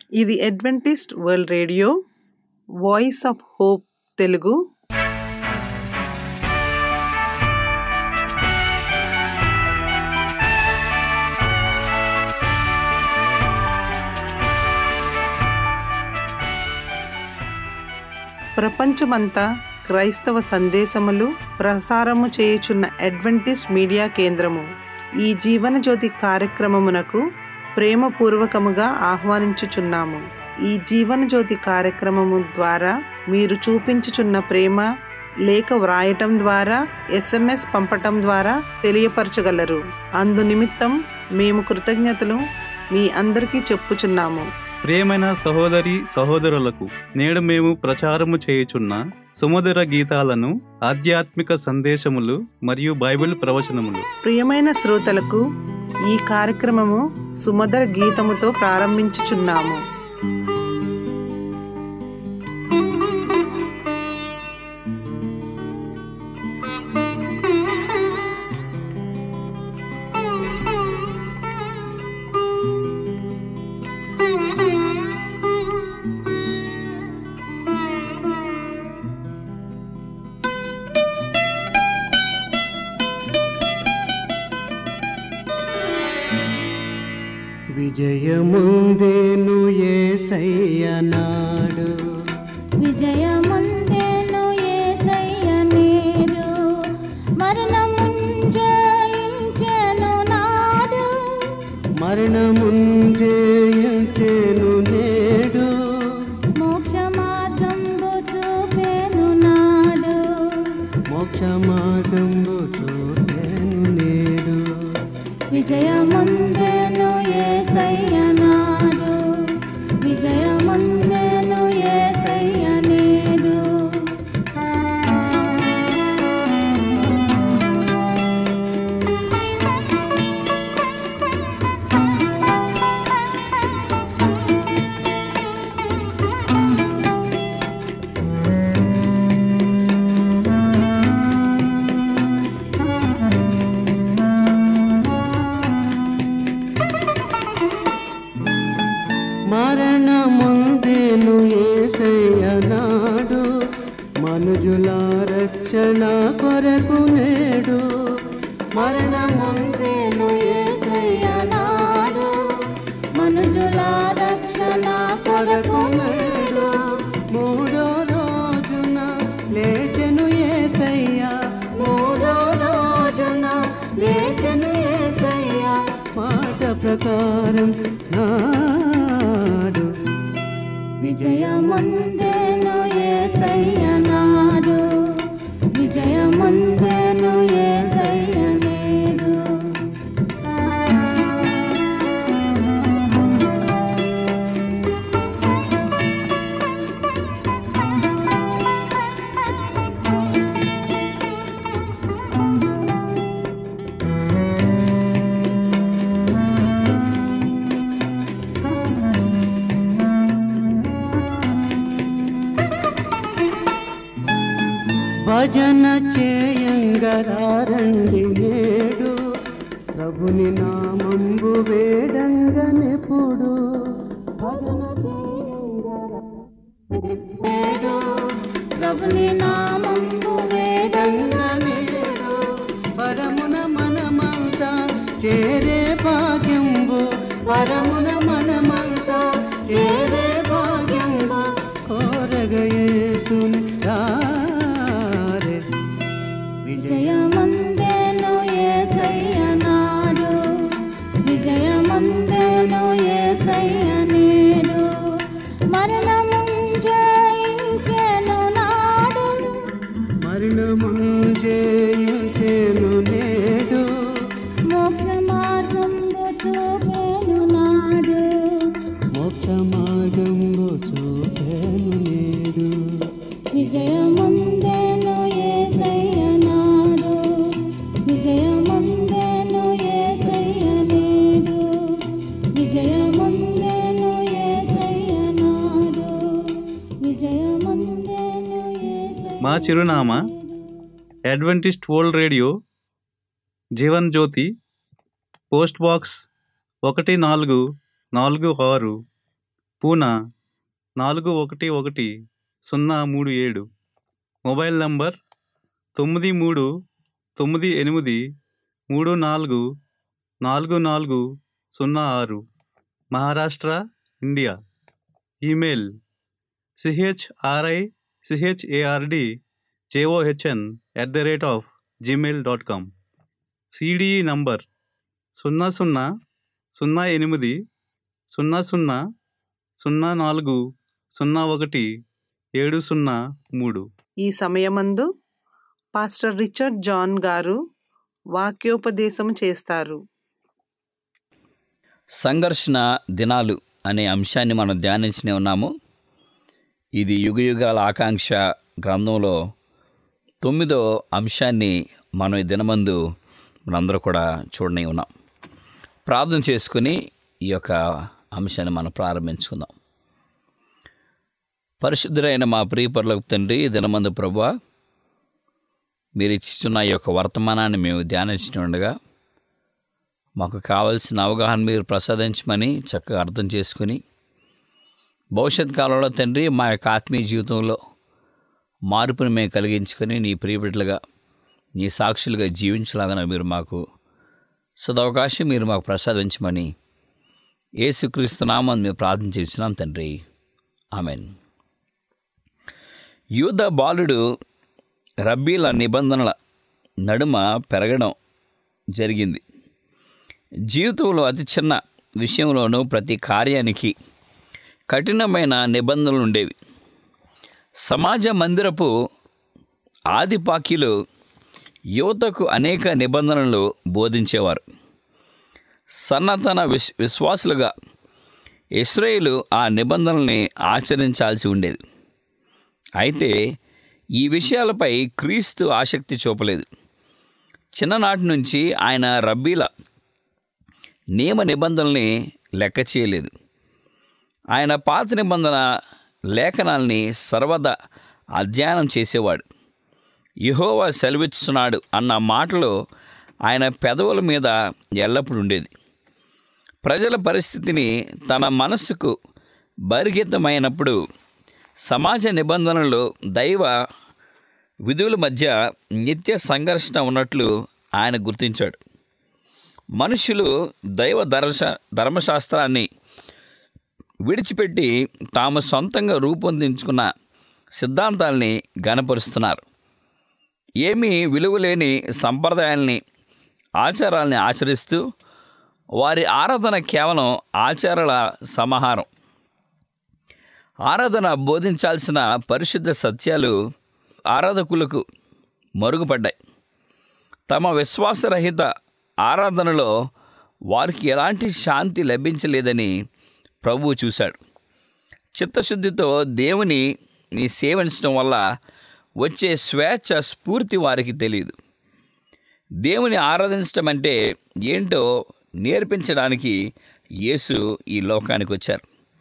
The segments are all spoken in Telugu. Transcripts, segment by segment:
ఇది Adventist world radio voice of hope Telugu ప్రపంచమంతా క్రైస్తవ సందేశములు ప్రసారము చేయుచున్న అడ్వెంటిస్ట్ మీడియా కేంద్రము ఈ జీవనజ్యోతి కార్యక్రమమునకు ప్రేమపూర్వకముగా ఆహ్వానించుచున్నాము ఈ జీవనజ్యోతి కార్యక్రమము ద్వారా మీరు చూపించుచున్న ప్రేమ లేఖ వ్రాయటం ద్వారా ఎస్ఎంఎస్ పంపటం ద్వారా తెలియపరచగలరు అందు నిమిత్తం మేము కృతజ్ఞతలు మీ అందరికీ చెప్పుచున్నాము ప్రియమైన సహోదరి సహోదరులకు నేడు మేము ప్రచారము చేయుచున్న సుమధుర గీతాలను ఆధ్యాత్మిక సందేశములు మరియు బైబిల్ ప్రవచనములు ప్రియమైన శ్రోతలకు ఈ కార్యక్రమము సుమధుర గీతముతో ప్రారంభించుచున్నాము విజయముందేను ఏసయ్యనాడు విజయముందేను యేసయ్య నేడు మరణముంజయించెను నాడు మరణముంజేయించేను నేడు మోక్ష మార్గంబు చూపెను నాడు మోక్ష మార్గంబు చూపెను నేడు విజయముందేను యేసయ్య నాడు విజయముందేను యేసయ్య నేడు మరణముందేను ఏసయ్యనాడు మనుజుల రక్షణ కొరకు నేడు మరణముందేను ఏసయ్యనాడు మనుజుల రక్షణ కొరకు నేడు మూడో రోజున లేచెను ఏసయ్య మూడో రోజున లేచెను యేసయ్య మాట ప్రకారం నాడు విజయముందేను యేసయ్య నాడు విజయముందేను యేసయ్య నేడు భజన చేయంగరారండి నేడు ప్రభుని నామంబు వేడంగనెప్పుడు భజన నేడు ప్రభుని నామంబు వేడంగా నేడు పరమున మనమంతా చేరే భాగ్యంబు పరమున మనమంతా చేరే భాగ్యంబు కోరగయేసుని రారే విజయ విజయముందేను యేసయ్య నాడు విజయముందేను యేసయ్య నేడు మరణముంజయించెను నాడు మరణముంజేయుచేను నేడు మోక్ష మార్గంబు చూపెను నాడు మోక్ష మార్గంబు చూపెను నేడు విజయముందేను యేసయ్య నాడు విజయముందేను యేసయ్య నేడు విజయముందేను యేసయ్య నాడు విజయముందేను యేసయ్య మా చిరునామా Adventist world radio Jeevan Jyothi post box ఒకటి నాలుగు నాలుగు ఆరు పూనా నాలుగు ఒకటి ఒకటి సున్నా మూడు ఏడు మొబైల్ నంబర్ తొమ్మిది మూడు తొమ్మిది ఎనిమిది మూడు నాలుగు నాలుగు నాలుగు సున్నా ఆరు Maharashtra India email CHRI CHARD JOHN at the rate of Gmail dot com CDE number సున్నా సున్నా సున్నా ఎనిమిది సున్నా సున్నా సున్నా నాలుగు సున్నా ఒకటి ఏడు సున్నా మూడు ఈ సమయమందు పాస్టర్ రిచర్డ్ జాన్ గారు వాక్యోపదేశం చేస్తారు సంఘర్షణ దినాలు అనే అంశాన్ని మనం ధ్యానించనే ఉన్నాము ఇది యుగయుగాల ఆకాంక్ష గ్రంథంలో తొమ్మిదో అంశాన్ని మనం ఈ దినమందు మనందరూ కూడా చూడని ఉన్నాం ప్రార్థన చేసుకుని ఈ యొక్క అంశాన్ని మనం ప్రారంభించుకుందాం పరిశుద్ధులైన మా ప్రియపరులకు తండ్రి ఈ దినమందు ప్రభా మీరు ఇచ్చుతున్న ఈ యొక్క వర్తమానాన్ని మేము ధ్యానించుండగా మాకు కావలసిన అవగాహన మీరు ప్రసాదించమని చక్కగా అర్థం చేసుకుని భవిష్యత్ కాలంలో తండ్రి మా యొక్క ఆత్మీయ జీవితంలో మార్పుని మేము కలిగించుకొని నీ ప్రియబిడ్డలుగా నీ సాక్షులుగా జీవించలాగా మీరు మాకు సదవకాశం మీరు మాకు ప్రసాదించమని ఏసుక్రీస్తు నామని మేము ప్రార్థన చేస్తున్నాం తండ్రి ఆమెన్ యూద బాలుడు రబ్బీల నిబంధనల నడుమ పెరగడం జరిగింది జీవితంలో అతి చిన్న విషయంలోనూ ప్రతి కార్యానికి కఠినమైన నిబంధనలు ఉండేవి సమాజ మందిరపు ఆదిపాక్యులు యువతకు అనేక నిబంధనలు బోధించేవారు సనాతన విశ్ విశ్వాసులుగా ఇస్రాయేలు ఆ నిబంధనల్ని ఆచరించాల్సి ఉండేది అయితే ఈ విషయాలపై క్రీస్తు ఆసక్తి చూపలేదు చిన్ననాటి నుంచి ఆయన రబ్బీల నియమ నిబంధనల్ని లెక్క చేయలేదు ఆయన పాత నిబంధన లేఖనాల్ని సర్వదా అధ్యయనం చేసేవాడు యహోవా సెలవిస్తున్నాడు అన్న మాటలు ఆయన పెదవుల మీద ఎల్లప్పుడూ ఉండేది ప్రజల పరిస్థితిని తన మనస్సుకు బరిగితమైనప్పుడు సమాజ నిబంధనలు దైవ విధుల మధ్య నిత్య సంఘర్షణ ఉన్నట్లు ఆయన గుర్తించాడు మనుషులు దైవ ధర్మశ ధర్మశాస్త్రాన్ని విడిచిపెట్టి తాము సొంతంగా రూపొందించుకున్న సిద్ధాంతాల్ని గనపరుస్తున్నారు ఏమీ విలువలేని సంప్రదాయాల్ని ఆచారాల్ని ఆచరిస్తూ వారి ఆరాధన కేవలం ఆచారాల సమాహారం ఆరాధన బోధించాల్సిన పరిశుద్ధ సత్యాలు ఆరాధకులకు మరుగుపడ్డాయి తమ విశ్వాసరహిత ఆరాధనలో వారికి ఎలాంటి శాంతి లభించలేదని ప్రభువు చూశాడు చిత్తశుద్ధితో దేవుని నీ సేవించడం వల్ల వచ్చే స్వేచ్ఛ స్ఫూర్తి వారికి తెలియదు దేవుని ఆరాధించడం అంటే ఏంటో నేర్పించడానికి యేసు ఈ లోకానికి వచ్చారు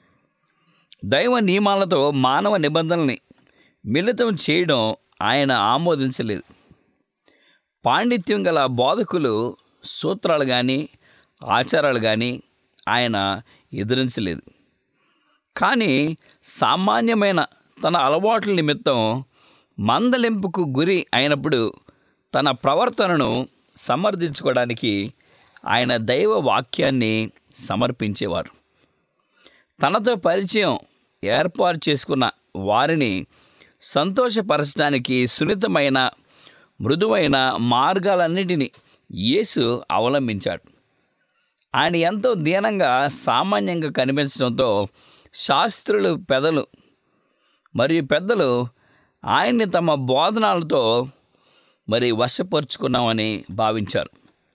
దైవ నియమాలతో మానవ నిబంధనల్ని మిళితం చేయడం ఆయన ఆమోదించలేదు పాండిత్యం గల బోధకులు సూత్రాలు కానీ ఆచారాలు కానీ ఆయన ఎదిరించలేదు కానీ సామాన్యమైన తన అలవాట్ల నిమిత్తం మందలింపుకు గురి అయినప్పుడు తన ప్రవర్తనను సమర్థించుకోవడానికి ఆయన దైవ వాక్యాన్ని సమర్పించేవారు తనతో పరిచయం ఏర్పాటు చేసుకున్న వారిని సంతోషపరచడానికి సున్నితమైన మృదువైన మార్గాలన్నిటినీ యేసు అవలంబించాడు ఆయన ఎంతో దీనంగా సామాన్యంగా కనిపించడంతో శాస్త్రులు పెదలు మరియు పెద్దలు ఆయన్ని తమ బోధనాలతో మరి వశపరుచుకున్నామని భావించారు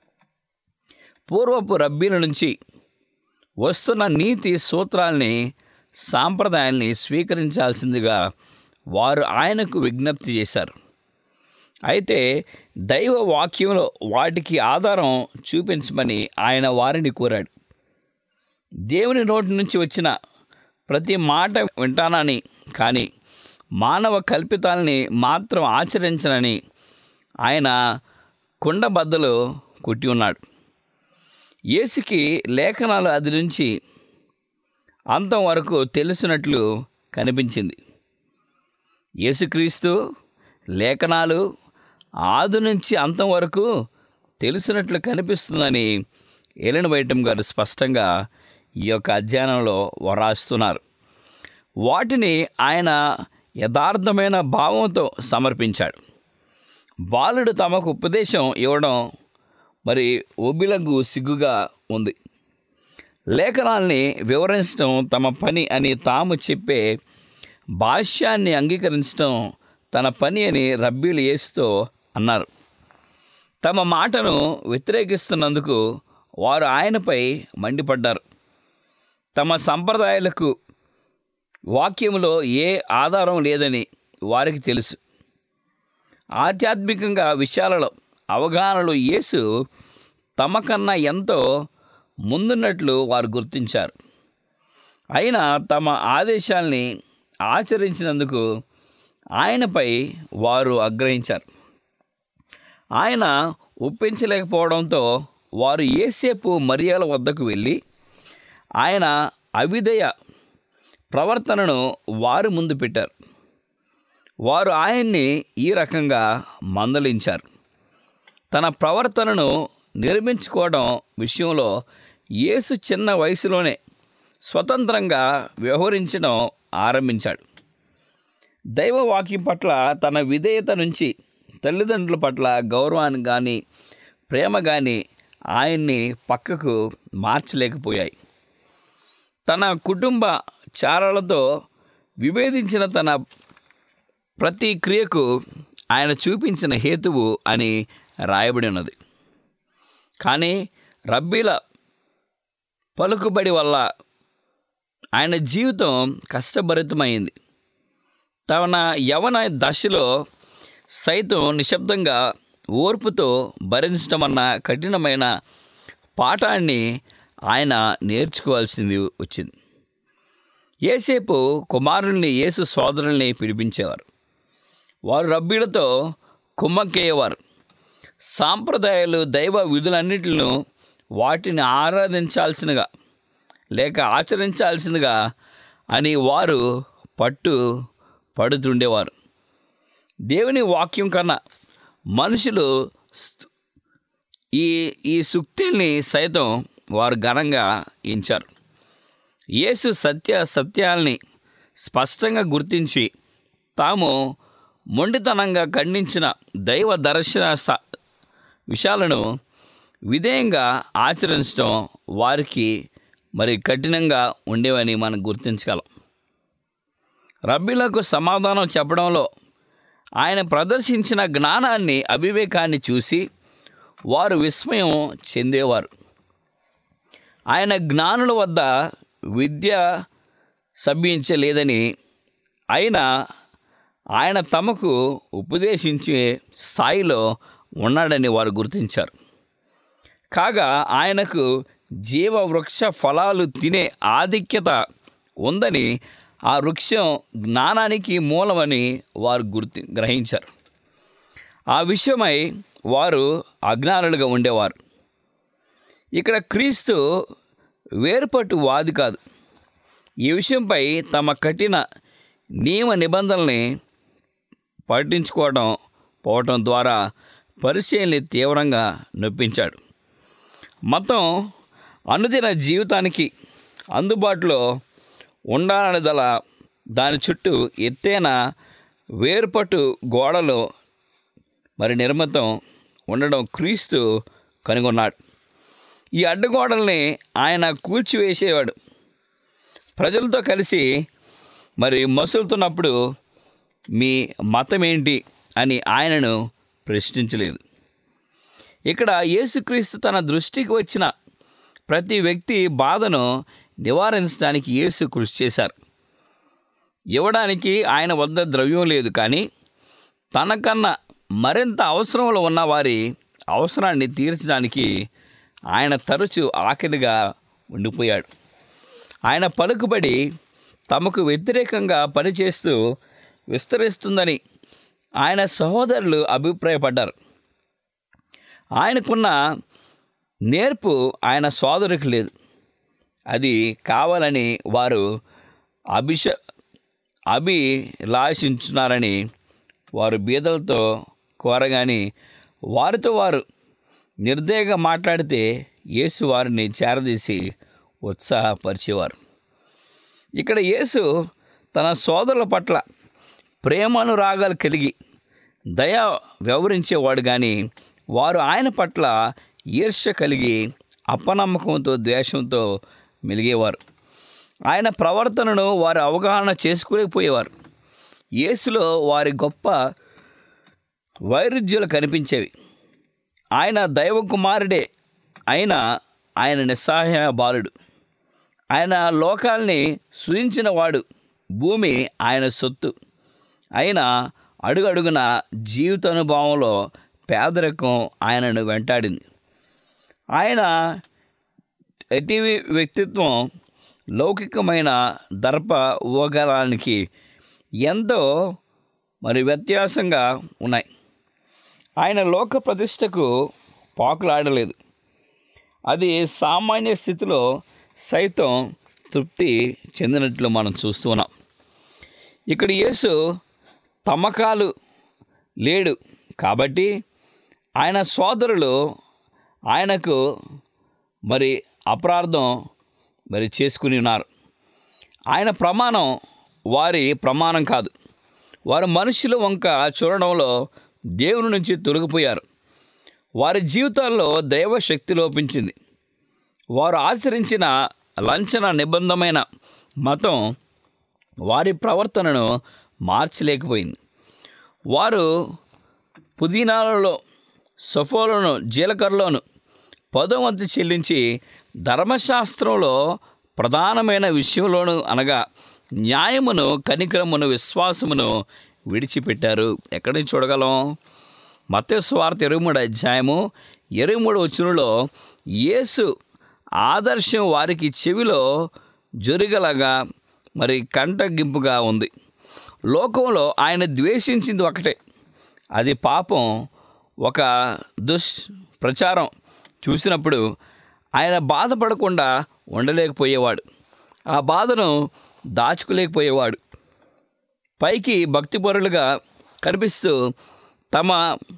పూర్వపు రబ్బీల నుంచి వస్తున్న నీతి సూత్రాల్ని సాంప్రదాయాల్ని స్వీకరించాల్సిందిగా వారు ఆయనకు విజ్ఞప్తి చేశారు అయితే దైవ వాక్యంలో వాటికి ఆధారం చూపించమని ఆయన వారిని కోరాడు దేవుని నోటి నుంచి వచ్చిన ప్రతి మాట వింటానని కానీ మానవ కల్పితాల్ని మాత్రం ఆచరించనని ఆయన కుండబద్దలు కొట్టి ఉన్నాడు యేసుకి లేఖనాలు అది నుంచి అంతం వరకు తెలిసినట్లు కనిపించింది యేసుక్రీస్తు లేఖనాలు ఆది నుంచి అంతం వరకు తెలిసినట్లు కనిపిస్తుందని ఎలిన వైటం గారు స్పష్టంగా ఈ యొక్క అధ్యయనంలో వరాస్తున్నారు వాటిని ఆయన యథార్థమైన భావంతో సమర్పించాడు బాలుడు తమకు ఉపదేశం ఇవ్వడం మరి ఒబిలకు సిగ్గుగా ఉంది లేఖనాల్ని వివరించడం తమ పని అని తాము చెప్పే భాష్యాన్ని అంగీకరించడం తన పని అని రబ్బీలు వేస్తూ అన్నారు తమ మాటను వ్యతిరేకిస్తున్నందుకు వారు ఆయనపై మండిపడ్డారు తమ సంప్రదాయాలకు వాక్యంలో ఏ ఆధారం లేదని వారికి తెలుసు ఆధ్యాత్మికంగా విషయాలలో అవగాహనలు యేసు తమకన్నా ఎంతో ముందున్నట్లు వారు గుర్తించారు అయినా తమ ఆదేశాల్ని ఆచరించినందుకు ఆయనపై వారు ఆగ్రహించారు ఆయన ఒప్పించలేకపోవడంతో వారు ఏసేపు మరియల వద్దకు వెళ్ళి ఆయన అవిధేయ ప్రవర్తనను వారి ముందు పెట్టారు వారు ఆయన్ని ఈ రకంగా మందలించారు తన ప్రవర్తనను నిర్మించుకోవడం విషయంలో యేసు చిన్న వయసులోనే స్వతంత్రంగా వ్యవహరించడం ఆరంభించాడు దైవవాక్యం పట్ల తన విధేయత నుంచి తల్లిదండ్రుల పట్ల గౌరవాన్ని కానీ ప్రేమ కానీ ఆయన్ని పక్కకు మార్చలేకపోయాయి తన కుటుంబ చారాలతో విభేదించిన తన ప్రతి క్రియకు ఆయన చూపించిన హేతువు అని రాయబడి ఉన్నది కానీ రబ్బీల పలుకుబడి వల్ల ఆయన జీవితం కష్టభరితమైంది తన యవన దశలో సైతం నిశ్శబ్దంగా ఓర్పుతో భరించడం అన్న కఠినమైన పాఠాన్ని ఆయన నేర్చుకోవాల్సింది వచ్చింది ఏసేపు కుమారుల్ని యేసు సోదరుల్ని పిలిపించేవారు వారు రబ్బీలతో కుమ్మక్కేయేవారు సాంప్రదాయాలు దైవ విధులన్నిటిను వాటిని ఆరాధించాల్సినగా లేక ఆచరించాల్సిందిగా అని వారు పట్టు పడుతుండేవారు దేవుని వాక్యం కన్నా మనుషులు స్తు- ఈ ఈ సుక్తిని సైతం వారు ఘనంగా ఎంచారు యేసు సత్య సత్యాల్ని స్పష్టంగా గుర్తించి తాము మొండితనంగా ఖండించిన దైవ దర్శన స- విషయాలను విధేయంగా ఆచరించడం వారికి మరి కఠినంగా ఉండేవని మనం గుర్తించగలం రబ్బీలకు సమాధానం చెప్పడంలో ఆయన ప్రదర్శించిన జ్ఞానాన్ని అవివేకాన్ని చూసి వారు విస్మయం చెందేవారు ఆయన జ్ఞానుల వద్ద విద్య సభ్యించలేదని అయినా ఆయన తమకు ఉపదేశించే స్థాయిలో ఉన్నాడని వారు గుర్తించారు కాగా ఆయనకు జీవవృక్ష ఫలాలు తినే ఆధిక్యత ఉందని ఆ వృక్షం జ్ఞానానికి మూలమని వారు గుర్తి గ్రహించారు ఆ విషయమై వారు అజ్ఞానులుగా ఉండేవారు ఇక్కడ క్రీస్తు వేరుపట్టు వాది కాదు ఈ విషయంపై తమ కఠిన నియమ నిబంధనల్ని పాటించుకోవడం పోవటం ద్వారా పరిచయాన్ని తీవ్రంగా నొప్పించాడు మతం అనుదిన జీవితానికి అందుబాటులో ఉండాలని దల దాని చుట్టూ ఎత్తైన వేర్పట్టు గోడలు మరి నిర్మితం ఉండడం క్రీస్తు కనుగొన్నాడు ఈ అడ్డుగోడల్ని ఆయన కూల్చివేసేవాడు ప్రజలతో కలిసి మరి మసులుతున్నప్పుడు మీ మతం ఏంటి అని ఆయనను ప్రశ్నించలేదు ఇక్కడ యేసుక్రీస్తు తన దృష్టికి వచ్చిన ప్రతి వ్యక్తి బాధను నివారించడానికి యేసు కృషి చేశారు ఇవ్వడానికి ఆయన వద్ద ద్రవ్యం లేదు కానీ తనకన్నా మరింత అవసరంలో ఉన్న వారి అవసరాన్ని తీర్చడానికి ఆయన తరచు ఆకలిగా ఉండిపోయాడు ఆయన పలుకుబడి తమకు వ్యతిరేకంగా పనిచేస్తూ విస్తరిస్తుందని ఆయన సహోదరులు అభిప్రాయపడ్డారు ఆయనకున్న నేర్పు ఆయన సోదరికి లేదు అది కావాలని వారు అభిష అభిలాషించున్నారని వారు బీదలతో కోరగాని వారితో వారు నిర్దయగా మాట్లాడితే యేసు వారిని చేరదీసి ఉత్సాహపరిచేవారు ఇక్కడ యేసు తన సోదరుల పట్ల ప్రేమానురాగాలు కలిగి దయ వ్యవహరించేవాడు కానీ వారు ఆయన పట్ల ఈర్ష్య కలిగి అపనమ్మకంతో ద్వేషంతో మెలిగేవారు ఆయన ప్రవర్తనను వారు అవగాహన చేసుకోలేకపోయేవారు యేసులో వారి గొప్ప వైరుధ్యాలు కనిపించేవి ఆయన దైవ కుమారుడే అయినా ఆయన నిస్సహాయ బాలుడు ఆయన లోకాల్ని సృజించిన వాడు భూమి ఆయన సొత్తు అయినా అడుగడుగున జీవితానుభవంలో పేదరికం ఆయనను వెంటాడింది ఆయన ఎటివి వ్యక్తిత్వం లౌకికమైన దర్ప ఊగలానికి ఎంతో మరి వ్యత్యాసంగా ఉన్నాయి ఆయన లోక ప్రతిష్టకు పాకులాడలేదు అది సామాన్య స్థితిలో సైతం తృప్తి చెందినట్లు మనం చూస్తున్నాం ఇక్కడ యేసు తమ్మకాలు లేడు కాబట్టి ఆయన సోదరులు ఆయనకు మరి అపరాధం మరి చేసుకుని ఉన్నారు ఆయన ప్రమాణం వారి ప్రమాణం కాదు వారు మనుషుల వంక చూడడంలో దేవుని నుంచి తొలగిపోయారు వారి జీవితాల్లో దైవశక్తి లోపించింది వారు ఆచరించిన లంచన నిబంధమైన మతం వారి ప్రవర్తనను మార్చలేకపోయింది వారు పుదీనాలలో సఫోలను జీలకర్రలోను పదవంతు చెల్లించి ధర్మశాస్త్రంలో ప్రధానమైన విషయంలోను అనగా న్యాయమును కనికరమును విశ్వాసమును విడిచిపెట్టారు ఎక్కడి నుంచి చూడగలం మత్స్య స్వార్థ ఇరవై మూడు అధ్యాయము ఇరవై మూడు వచ్చినలో యేసు ఆదర్శం వారికి చెవిలో జొరిగలగా మరి కంటగింపుగా ఉంది లోకంలో ఆయన ద్వేషించింది ఒకటే అది పాపం ఒక దుష్ ప్రచారం చూసినప్పుడు ఆయన బాధపడకుండా ఉండలేకపోయేవాడు ఆ బాధను దాచుకోలేకపోయేవాడు పైకి భక్తిపరులుగా కనిపిస్తూ తమ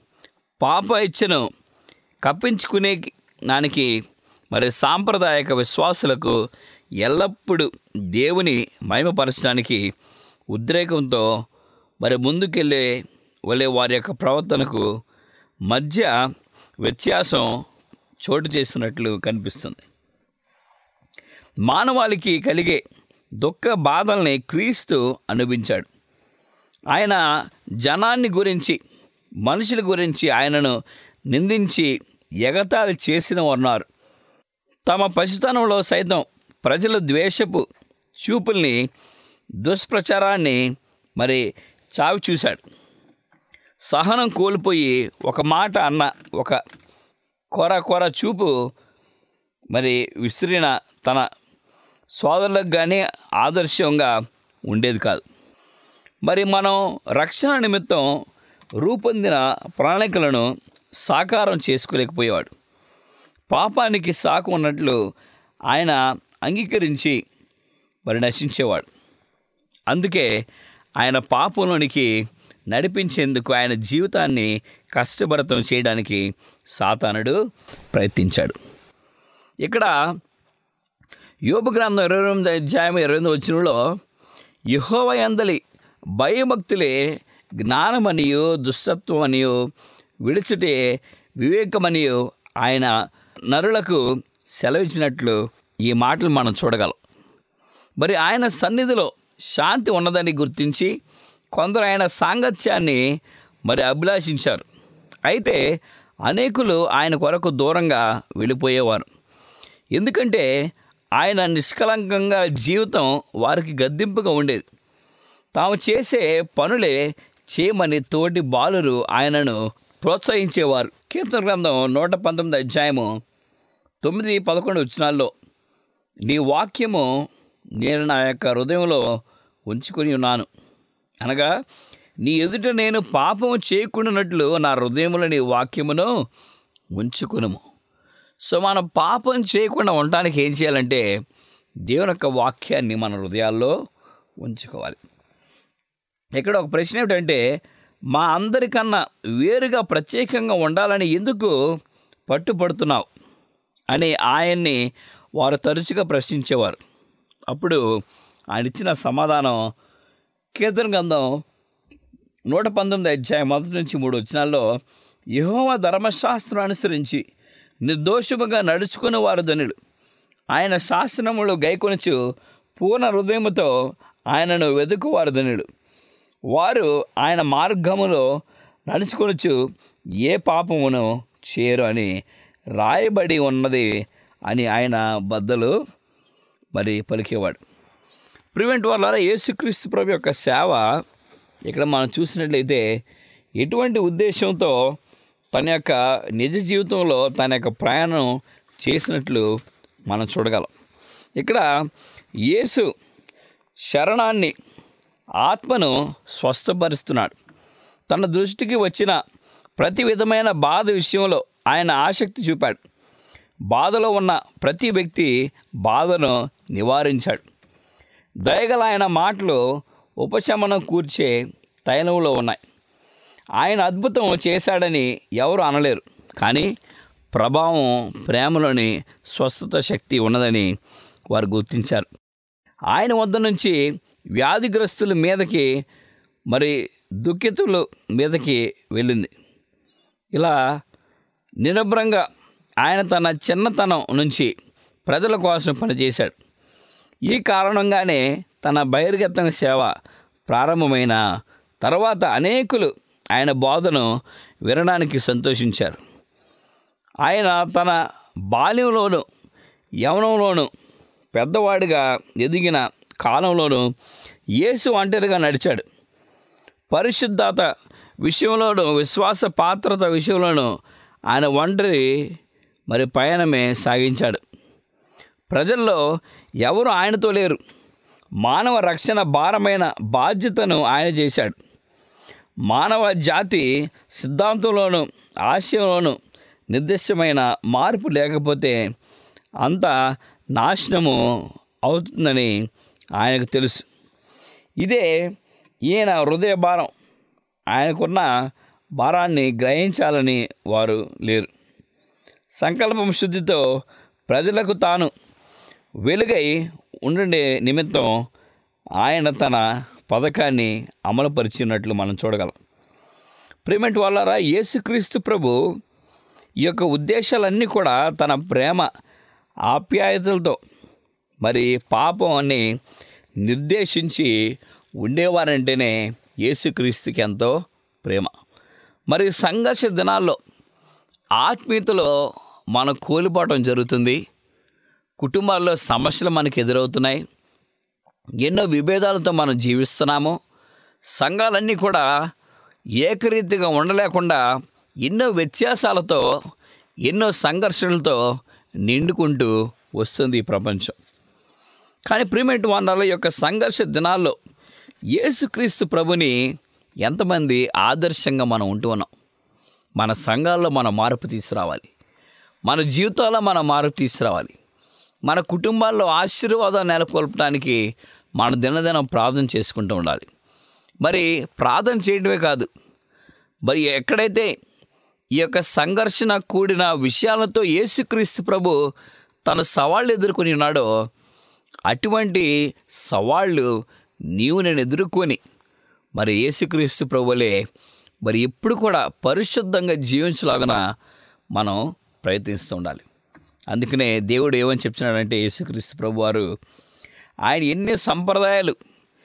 పాప ఇచ్చను కప్పించుకునే దానికి మరి సాంప్రదాయక విశ్వాసులకు ఎల్లప్పుడూ దేవుని మహిమపరచడానికి ఉద్రేకంతో మరి ముందుకెళ్ళే వలె వారి యొక్క ప్రవర్తనకు మధ్య వ్యత్యాసం చోటు చేస్తున్నట్లు కనిపిస్తుంది మానవాళికి కలిగే దుఃఖ బాధల్ని క్రీస్తు అనుభవించాడు ఆయన జనాన్ని గురించి మనుషుల గురించి ఆయనను నిందించి ఎగతాళి చేసిన ఉన్నారు తమ పసితనంలో సైతం ప్రజల ద్వేషపు చూపుల్ని దుష్ప్రచారాన్ని మరి చావి చూశాడు సహనం కోల్పోయి ఒక మాట అన్న ఒక కొర కొర చూపు మరి విసిరిన తన సోదరులకు కానీ ఆదర్శంగా ఉండేది కాదు మరి మనం రక్షణ నిమిత్తం రూపొందిన ప్రణాళికలను సాకారం చేసుకోలేకపోయేవాడు పాపానికి సాకు ఉన్నట్లు ఆయన అంగీకరించి మరి నశించేవాడు అందుకే ఆయన పాపంలోనికి నడిపించేందుకు ఆయన జీవితాన్ని కష్టభరితం చేయడానికి సాతానుడు ప్రయత్నించాడు ఇక్కడ యోబు గ్రంథం ఇరవై ఎనిమిది అధ్యాయం ఇరవై ఎనిమిది వచ్చినలో యహోవయందలి భయభక్తులే జ్ఞానమనియు దుష్టత్వం అనియు విడిచుటే వివేకమనియు ఆయన నరులకు సెలవిచ్చినట్లు ఈ మాటలు మనం చూడగలం మరి ఆయన సన్నిధిలో శాంతి ఉన్నదని గుర్తించి కొందరు ఆయన సాంగత్యాన్ని మరి అభిలాషించారు అయితే అనేకులు ఆయన కొరకు దూరంగా వెళ్ళిపోయేవారు ఎందుకంటే ఆయన నిష్కలంకంగా జీవితం వారికి గద్దింపుగా ఉండేది తాము చేసే పనులే చేయమని తోటి బాలురు ఆయనను ప్రోత్సహించేవారు కీర్తన గ్రంథం నూట పంతొమ్మిది అధ్యాయము తొమ్మిది పదకొండు వచ్చినాల్లో నీ వాక్యము నేను నా యొక్క హృదయంలో ఉంచుకొని ఉన్నాను అనగా నీ ఎదుట నేను పాపము చేయకుండానట్లు నా హృదయంలో నీ వాక్యమును ఉంచుకునుము సో మనం పాపం చేయకుండా ఉండటానికి ఏం చేయాలంటే దేవుని యొక్క వాక్యాన్ని మన హృదయాల్లో ఉంచుకోవాలి ఇక్కడ ఒక ప్రశ్న ఏమిటంటే మా అందరికన్నా వేరుగా ప్రత్యేకంగా ఉండాలని ఎందుకు పట్టుపడుతున్నావు అని ఆయన్ని వారు తరచుగా ప్రశ్నించేవారు అప్పుడు ఆయన ఇచ్చిన సమాధానం కీర్తన గ్రంథం నూట పంతొమ్మిది అధ్యాయం మొదటి నుంచి మూడు వచనాల్లో యహోవ ధర్మశాస్త్రం అనుసరించి నిర్దోషముగా నడుచుకుని వారు ధనులు ఆయన శాసనములు గైకొనచ్చు పూర్ణ హృదయముతో ఆయనను వెతుకువారు ధనులు వారు ఆయన మార్గములో నడుచుకొనచ్చు ఏ పాపమును చేయరు అని రాయబడి ఉన్నది అని ఆయన బద్దలు మరి పలికేవాడు ప్రివెంట్ వల్ల యేసుక్రీస్తు ప్రభు యొక్క సేవ ఇక్కడ మనం చూసినట్లయితే ఎటువంటి ఉద్దేశంతో తన యొక్క నిజ జీవితంలో తన యొక్క ప్రయాణం చేసినట్లు మనం చూడగలం ఇక్కడ యేసు శరణాన్ని ఆత్మను స్వస్థపరుస్తున్నాడు తన దృష్టికి వచ్చిన ప్రతి విధమైన బాధ విషయంలో ఆయన ఆసక్తి చూపాడు బాధలో ఉన్న ప్రతి వ్యక్తి బాధను నివారించాడు దయగల ఆయన మాటలు ఉపశమనం కూర్చే తైలంలో ఉన్నాయి ఆయన అద్భుతం చేశాడని ఎవరు అనలేరు కానీ ప్రభావం ప్రేమలోని స్వస్థత శక్తి ఉన్నదని వారు గుర్తించారు ఆయన వద్ద నుంచి వ్యాధిగ్రస్తుల మీదకి మరి దుఃఖితుల మీదకి వెళ్ళింది ఇలా నిరభ్రంగా ఆయన తన చిన్నతనం నుంచి ప్రజల కోసం పనిచేశాడు ఈ కారణంగానే తన బహిర్గత సేవ ప్రారంభమైన తర్వాత అనేకులు ఆయన బోధను వినడానికి సంతోషించారు ఆయన తన బాల్యంలోను యవనంలోను పెద్దవాడిగా ఎదిగిన కాలంలోనూ యేసు ఒంటరిగా నడిచాడు పరిశుద్ధత విషయంలోనూ విశ్వాస పాత్రత విషయంలోనూ ఆయన ఒంటరి మరి పయనమే సాగించాడు ప్రజల్లో ఎవరు ఆయనతో లేరు మానవ రక్షణ భారమైన బాధ్యతను ఆయన చేశాడు మానవ జాతి సిద్ధాంతంలోనూ ఆశయంలోనూ నిర్దిష్టమైన మార్పు లేకపోతే అంత నాశనము అవుతుందని ఆయనకు తెలుసు ఇదే ఈయన హృదయ భారం ఆయనకున్న భారాన్ని గ్రహించాలని వారు లేరు సంకల్పం శుద్ధితో ప్రజలకు తాను వెలుగై ఉండే నిమిత్తం ఆయన తన పథకాన్ని అమలుపరిచినట్లు మనం చూడగలం ప్రేమెంట్ వాళ్ళరా యేసుక్రీస్తు ప్రభు ఈ యొక్క ఉద్దేశాలన్నీ కూడా తన ప్రేమ ఆప్యాయతలతో మరి పాపం అని నిర్దేశించి ఉండేవారంటేనే యేసుక్రీస్తుకి ఎంతో ప్రేమ మరి సంఘర్ష దినాల్లో ఆత్మీయతలో మనం కోల్పోవటం జరుగుతుంది కుటుంబాల్లో సమస్యలు మనకు ఎదురవుతున్నాయి ఎన్నో విభేదాలతో మనం జీవిస్తున్నాము సంఘాలన్నీ కూడా ఏకరీతిగా ఉండలేకుండా ఎన్నో వ్యత్యాసాలతో ఎన్నో సంఘర్షణలతో నిండుకుంటూ వస్తుంది ఈ ప్రపంచం కానీ ప్రిమేట్ వానర్ల యొక్క సంఘర్ష దినాల్లో యేసుక్రీస్తు ప్రభుని ఎంతమంది ఆదర్శంగా మనం ఉంటూ ఉన్నాం మన సంఘాల్లో మన మార్పు తీసుకురావాలి మన జీవితాల్లో మన మార్పు తీసుకురావాలి మన కుటుంబాల్లో ఆశీర్వాదం నెలకొల్పడానికి మన దినదినం ప్రార్థన చేసుకుంటూ ఉండాలి మరి ప్రార్థన చేయడమే కాదు మరి ఎక్కడైతే ఈ యొక్క సంఘర్షణ కూడిన విషయాలతో యేసుక్రీస్తు ప్రభు తన సవాళ్ళు ఎదుర్కొని ఉన్నాడో అటువంటి సవాళ్ళు నీవు నేను ఎదుర్కొని మరి యేసుక్రీస్తు ప్రభులే మరి ఎప్పుడు కూడా పరిశుద్ధంగా జీవించలాగన మనం ప్రయత్నిస్తూ ఉండాలి అందుకనే దేవుడు ఏమని చెప్తున్నాడంటే యేసుక్రీస్తు ప్రభు వారు ఆయన ఎన్ని సంప్రదాయాలు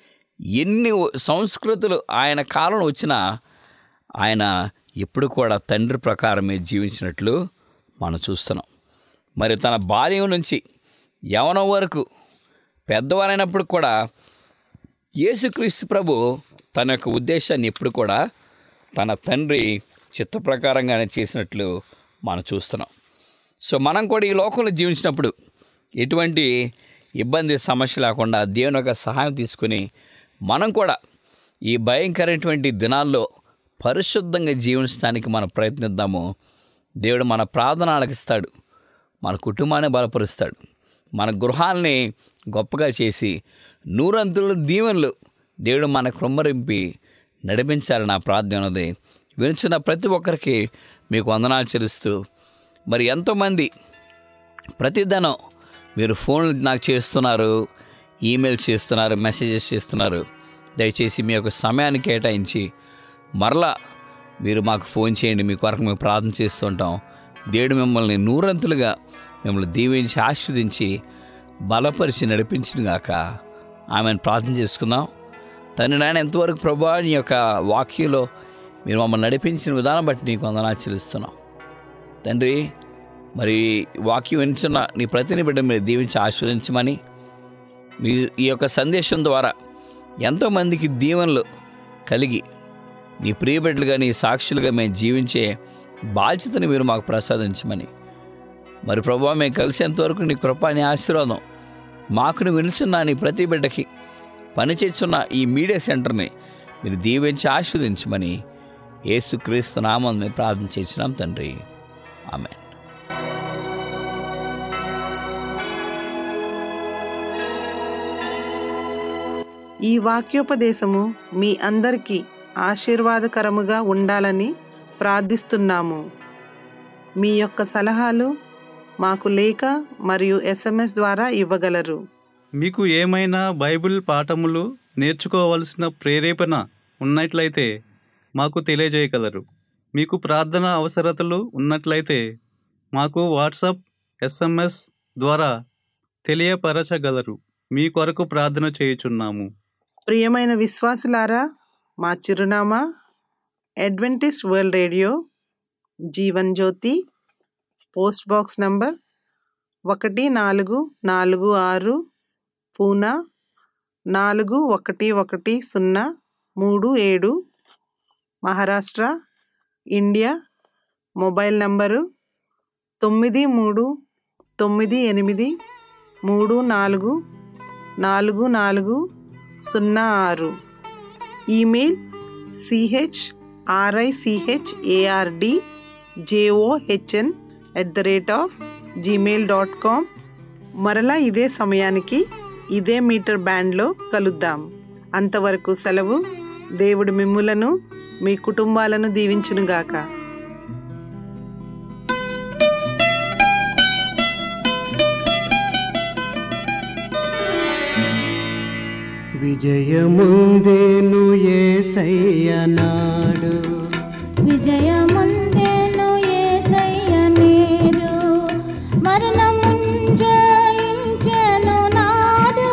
ఎన్ని సంస్కృతులు ఆయన కాలం వచ్చినా ఆయన ఎప్పుడు కూడా తండ్రి ప్రకారమే జీవించినట్లు మనం చూస్తున్నాం మరి తన బాల్యం నుంచి యవనం వరకు పెద్దవారైనప్పుడు కూడా యేసుక్రీస్తు ప్రభు తన యొక్క ఉద్దేశాన్ని ఎప్పుడు కూడా తన తండ్రి చిత్త ప్రకారంగానే చేసినట్లు మనం చూస్తున్నాం సో మనం కూడా ఈ లోకంలో జీవించినప్పుడు ఎటువంటి ఇబ్బంది సమస్య లేకుండా దేవుని యొక్క సహాయం తీసుకుని మనం కూడా ఈ భయంకరమైనటువంటి దినాల్లో పరిశుద్ధంగా జీవించడానికి మనం ప్రయత్నిద్దాము దేవుడు మన ప్రార్థన ఆలకిస్తాడు మన కుటుంబాన్ని బలపరుస్తాడు మన గృహాల్ని గొప్పగా చేసి నూరంతుల దీవెనలు దేవుడు మన కృమ్మరింపి నడిపించాలని నా ప్రార్థన ఉన్నది వినిచిన ప్రతి ఒక్కరికి మీకు వందనాలు చెల్లిస్తూ మరి ఎంతోమంది ప్రతిదినం మీరు ఫోన్లు నాకు చేస్తున్నారు ఈమెయిల్స్ చేస్తున్నారు మెసేజెస్ చేస్తున్నారు దయచేసి మీ యొక్క సమయాన్ని కేటాయించి మరలా మీరు మాకు ఫోన్ చేయండి మీ కొరకు మేము ప్రార్థన చేస్తుంటాం దేవుడు మిమ్మల్ని నూరంతులుగా మిమ్మల్ని దీవించి ఆస్వాదించి బలపరిచి నడిపించిన గాక ఆమెను ప్రార్థన చేసుకుందాం తండ్రి నాయన ఎంతవరకు ప్రభా నీ యొక్క వాక్యంలో మీరు మమ్మల్ని నడిపించిన విధానం బట్టి నీకు వందనాలు చెల్లిస్తున్నాం తండ్రి మరి వాక్యం వింటున్న నీ ప్రతిని బిడ్డ మీరు దీవించి ఆస్వాదించమని మీ ఈ యొక్క సందేశం ద్వారా ఎంతోమందికి దీవెనలు కలిగి నీ ప్రియబిడ్డలుగా నీ సాక్షులుగా మేము జీవించే బాధ్యతని మీరు మాకు ప్రసాదించమని మరి ప్రభావ మేము కలిసేంతవరకు నీ కృప నీ ఆశీర్వాదం మాకును వినుచున్న నీ ప్రతి బిడ్డకి పనిచేస్తున్న ఈ మీడియా సెంటర్ని మీరు దీవించి ఆస్వాదించమని యేసుక్రీస్తు నామం మేము ప్రార్థన చేసినాం తండ్రి ఆమె ఈ వాక్యోపదేశము మీ అందరికీ ఆశీర్వాదకరముగా ఉండాలని ప్రార్థిస్తున్నాము మీ యొక్క సలహాలు మాకు లేఖ మరియు ఎస్ఎంఎస్ ద్వారా ఇవ్వగలరు మీకు ఏమైనా బైబిల్ పాఠములు నేర్చుకోవలసిన ప్రేరేపణ ఉన్నట్లయితే మాకు తెలియజేయగలరు మీకు ప్రార్థన అవసరతలు ఉన్నట్లయితే మాకు వాట్సాప్ ఎస్ఎంఎస్ ద్వారా తెలియపరచగలరు మీ కొరకు ప్రార్థన చేయుచున్నాము ప్రియమైన విశ్వాసులారా మా చిరునామా Adventist world radio Jeevan Jyothi post box number ఒకటి నాలుగు నాలుగు ఆరు పూనా నాలుగు ఒకటి ఒకటి సున్నా మూడు ఏడు మహారాష్ట్ర ఇండియా మొబైల్ నంబరు తొమ్మిది మూడు తొమ్మిది ఎనిమిది మూడు నాలుగు నాలుగు నాలుగు సున్నా ఆరు email C H R I C H A R D J O H N at the rate of Gmail dot com మరలా ఇదే సమయానికి ఇదే మీటర్ బ్యాండ్లో కలుద్దాం అంతవరకు సెలవు దేవుడు మిమ్ములను మీ కుటుంబాలను దీవించునుగాక విజయముందేను ఏసయ్యనాడు విజయముందేను యేసయ్య నేడు మరణముంజయించెను నాడు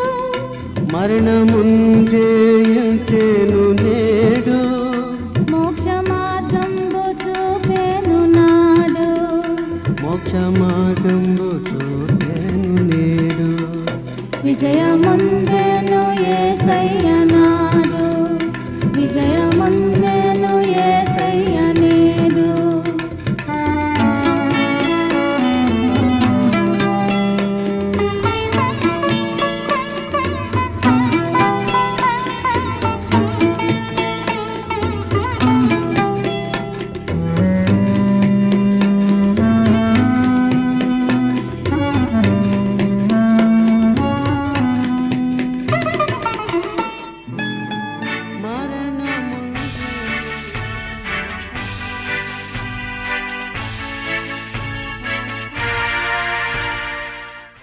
మరణముంజేయించెను నేడు మోక్ష మార్గంబు చూపెను నాడు మోక్ష మార్గంబు చూపెను నేడు విజయముందేను యేసయ్య నాడు విజయముందే